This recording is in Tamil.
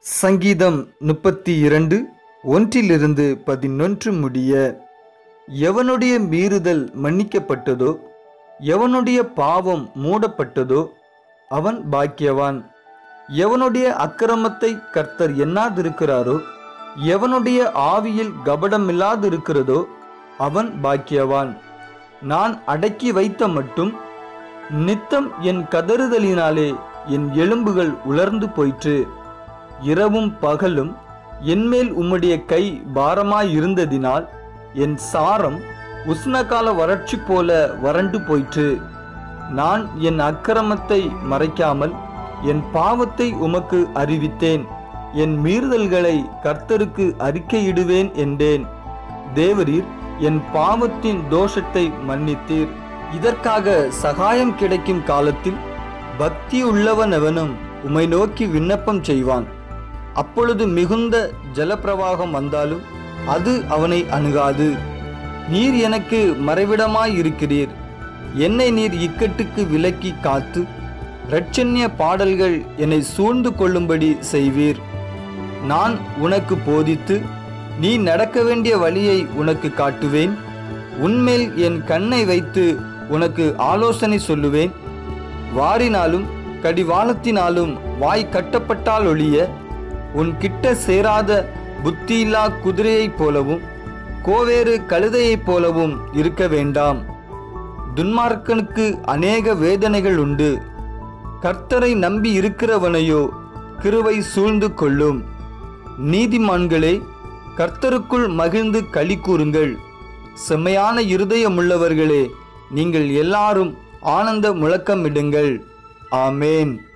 சங்கீதம் முப்பத்தி இரண்டு ஒன்றிலிருந்து பதினொன்று முடிய எவனுடைய மீறுதல் மன்னிக்கப்பட்டதோ எவனுடைய பாவம் மூடப்பட்டதோ அவன் பாக்கியவான் எவனுடைய அக்கிரமத்தை கர்த்தர் எண்ணாதிருக்கிறாரோ எவனுடைய ஆவியில் கபடமில்லாதிருக்கிறதோ அவன் பாக்கியவான் நான் அடக்கி வைத்த மட்டும் நித்தம் என் கதறுதலினாலே என் எலும்புகள் உலர்ந்து போயிற்று இரவும் பகலும் என்மேல் உம்முடைய கை பாரமாயிருந்ததினால் என் சாரம் உஷ்ணகால வறட்சி போல வறண்டு போயிற்று நான் என் அக்கிரமத்தை மறைக்காமல் என் பாவத்தை உமக்கு அறிவித்தேன் என் மீறுதல்களை கர்த்தருக்கு அறிக்கையிடுவேன் என்றேன் தேவரீர் என் பாவத்தின் தோஷத்தை மன்னித்தீர் இதற்காக சகாயம் கிடைக்கும் காலத்தில் பக்தியுள்ளவனவனும் உமை நோக்கி விண்ணப்பம் செய்வான் அப்பொழுது மிகுந்த ஜலப்பிரவாகம் வந்தாலும் அது அவனை அணுகாது நீர் எனக்கு மறைவிடமாயிருக்கிறீர் என்னை நீர் இக்கட்டுக்கு விலக்கி காத்து இரட்சண்ய பாடல்கள் என்னை சூழ்ந்து கொள்ளும்படி செய்வீர் நான் உனக்கு போதித்து நீ நடக்க வேண்டிய வழியை உனக்கு காட்டுவேன் உன்மேல் என் கண்ணை வைத்து உனக்கு ஆலோசனை சொல்லுவேன் வாரினாலும் கடிவாளத்தினாலும் வாய் கட்டப்பட்டால் ஒழிய உன் கிட்ட சேராத புத்தியில்லா குதிரையைப் போலவும் கோவேறு கழுதையைப் போலவும் இருக்க வேண்டாம் துன்மார்க்கனுக்கு அநேக வேதனைகள் உண்டு கர்த்தரை நம்பி இருக்கிறவனையோ கிருவை சூழ்ந்து கொள்ளும் நீதிமான்களே கர்த்தருக்குள் மகிழ்ந்து களி கூறுங்கள் செம்மையான இருதயமுள்ளவர்களே நீங்கள் எல்லாரும் ஆனந்த முழக்கமிடுங்கள் ஆமேன்